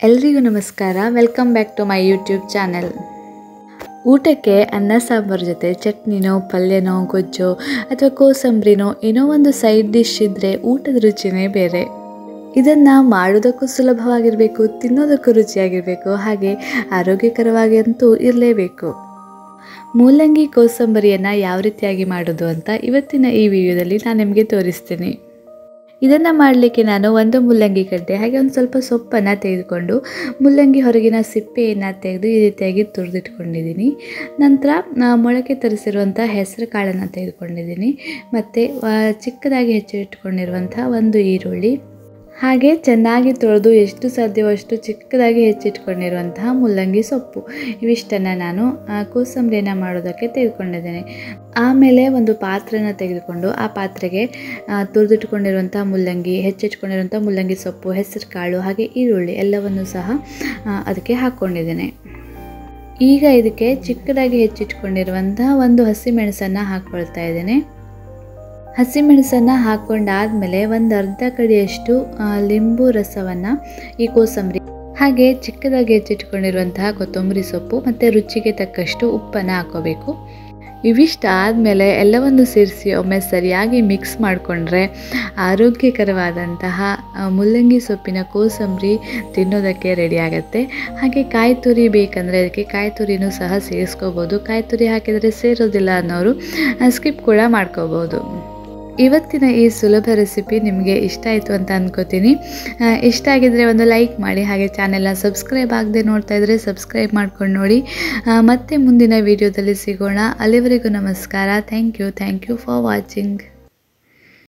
ಎಲ್ರಿಗೂ ನಮಸ್ಕಾರ welcome back to my YouTube channel ಊಟಕ್ಕೆ ಅನ್ನ ಸಾಂಬಾರು ಜೊತೆ ಚಟ್ನಿನೋ ಪಲ್ಯನೋ ಗೊಜ್ಜೋ ಅಥವಾ ಕೋಸಂಬರಿನೋ ಏನೋ ಒಂದು ಸೈಡ್ ಡಿಶ್ ಇದ್ದರೆ ಊಟದ ರುಚಿನೇ ಬೇರೆ ಇದನ್ನು ಮಾಡೋದಕ್ಕೂ ಸುಲಭವಾಗಿರಬೇಕು ತಿನ್ನೋದಕ್ಕೂ ರುಚಿಯಾಗಿರಬೇಕು ಹಾಗೆ ಆರೋಗ್ಯಕರವಾಗಿ ಅಂತೂ ಇರಲೇಬೇಕು ಮೂಲಂಗಿ ಕೋಸಂಬರಿಯನ್ನು ಯಾವ ರೀತಿಯಾಗಿ ಮಾಡೋದು ಅಂತ ಇವತ್ತಿನ ಈ ವಿಡಿಯೋದಲ್ಲಿ ನಾನು ನಿಮಗೆ ತೋರಿಸ್ತೀನಿ ಇದನ್ನು ಮಾಡಲಿಕ್ಕೆ ನಾನು ಒಂದು ಮುಲ್ಲಂಗಿ ಗಡ್ಡೆ ಹಾಗೆ ಒಂದು ಸ್ವಲ್ಪ ಸೊಪ್ಪನ್ನು ತೆಗೆದುಕೊಂಡು ಮುಲ್ಲಂಗಿ ಹೊರಗಿನ ಸಿಪ್ಪೆಯನ್ನು ತೆಗೆದು ಈ ರೀತಿಯಾಗಿ ತುರಿದಿಟ್ಕೊಂಡಿದ್ದೀನಿ ನಂತರ ಆ, ಮೊಳಕೆ ತರಿಸಿರುವಂಥ ಹೆಸರು ಕಾಳನ್ನು ತೆಗೆದುಕೊಂಡಿದ್ದೀನಿ ಮತ್ತು ಚಿಕ್ಕದಾಗಿ ಹೆಚ್ಚಿಟ್ಕೊಂಡಿರುವಂಥ ಒಂದು ಈರುಳ್ಳಿ ಹಾಗೆ ಚೆನ್ನಾಗಿ ತೊಳೆದು ಎಷ್ಟು ಸಾಧ್ಯವೋ ಅಷ್ಟು ಚಿಕ್ಕದಾಗಿ ಹೆಚ್ಚಿಟ್ಕೊಂಡಿರುವಂತಹ ಮುಲ್ಲಂಗಿ ಸೊಪ್ಪು ಇವಿಷ್ಟನ್ನು ನಾನು ಆ, ಕೋಸಂಬರಿಯನ್ನು ಮಾಡೋದಕ್ಕೆ ತೆಗೆದುಕೊಂಡಿದ್ದೇನೆ ಆಮೇಲೆ ಒಂದು ಪಾತ್ರೆನ ತೆಗೆದುಕೊಂಡು ಆ ಪಾತ್ರೆಗೆ ಆ, ತುರಿದಿಟ್ಕೊಂಡಿರುವಂಥ ಮುಲ್ಲಂಗಿ ಹೆಚ್ಚಿಟ್ಕೊಂಡಿರುವಂಥ ಮುಲ್ಲಂಗಿ ಸೊಪ್ಪು ಹೆಸರು ಕಾಳು ಹಾಗೆ ಈರುಳ್ಳಿ ಎಲ್ಲವನ್ನು ಸಹ ಆ, ಅದಕ್ಕೆ ಹಾಕ್ಕೊಂಡಿದ್ದೇನೆ ಈಗ ಇದಕ್ಕೆ ಚಿಕ್ಕದಾಗಿ ಹೆಚ್ಚಿಟ್ಕೊಂಡಿರುವಂತಹ ಒಂದು ಹಸಿಮೆಣಸನ್ನು ಹಾಕ್ಕೊಳ್ತಾ ಇದ್ದೇನೆ ಹಸಿಮೆಣಸನ್ನು ಹಾಕ್ಕೊಂಡಾದ್ಮೇಲೆ ಒಂದು ಅರ್ಧ ಕಡಿಯಷ್ಟು ಆ, ಲಿಂಬು ರಸವನ್ನು ಈ ಕೋಸಂಬರಿ ಹಾಗೆ ಚಿಕ್ಕದಾಗಿ ಹೆಚ್ಚಿಟ್ಕೊಂಡಿರುವಂತಹ ಕೊತ್ತಂಬರಿ ಸೊಪ್ಪು ಮತ್ತು ರುಚಿಗೆ ತಕ್ಕಷ್ಟು ಉಪ್ಪನ್ನು ಹಾಕೋಬೇಕು ಇವಿಷ್ಟ ಆದಮೇಲೆ ಎಲ್ಲವನ್ನು ಸೇರಿಸಿ ಒಮ್ಮೆ ಸರಿಯಾಗಿ ಮಿಕ್ಸ್ ಮಾಡಿಕೊಂಡ್ರೆ ಆರೋಗ್ಯಕರವಾದಂತಹ ಆ, ಮುಲ್ಲಂಗಿ ಸೊಪ್ಪಿನ ಕೋಸಂಬರಿ ತಿನ್ನೋದಕ್ಕೆ ರೆಡಿ ಆಗುತ್ತೆ ಹಾಗೆ ಕಾಯಿ ತುರಿ ಬೇಕಂದರೆ ಅದಕ್ಕೆ ಕಾಯಿ ತುರಿನೂ ಸಹ ಸೇರಿಸ್ಕೋಬೋದು ಕಾಯಿ ತುರಿ ಹಾಕಿದರೆ ಸೇರೋದಿಲ್ಲ ಅನ್ನೋರು ಸ್ಕಿಪ್ ಕೂಡ ಮಾಡ್ಕೋಬೋದು ಇವತ್ತಿನ ಈ ಸುಲಭ ರೆಸಿಪಿ ನಿಮಗೆ ಇಷ್ಟ ಆಯಿತು ಅಂತ ಅನ್ಕೋತೀನಿ ಆ, ಇಷ್ಟ ಆಗಿದ್ದರೆ ಒಂದು ಲೈಕ್ ಮಾಡಿ ಹಾಗೆ ಚಾನೆಲ್ನ ಸಬ್ಸ್ಕ್ರೈಬ್ ಆಗದೆ ನೋಡ್ತಾ ಇದ್ದರೆ ಸಬ್ಸ್ಕ್ರೈಬ್ ಮಾಡ್ಕೊಂಡು ನೋಡಿ ಆ, ಮತ್ತೆ ಮುಂದಿನ ವಿಡಿಯೋದಲ್ಲಿ ಸಿಗೋಣ ಅಲ್ಲಿವರೆಗೂ ನಮಸ್ಕಾರ thank you thank you for watching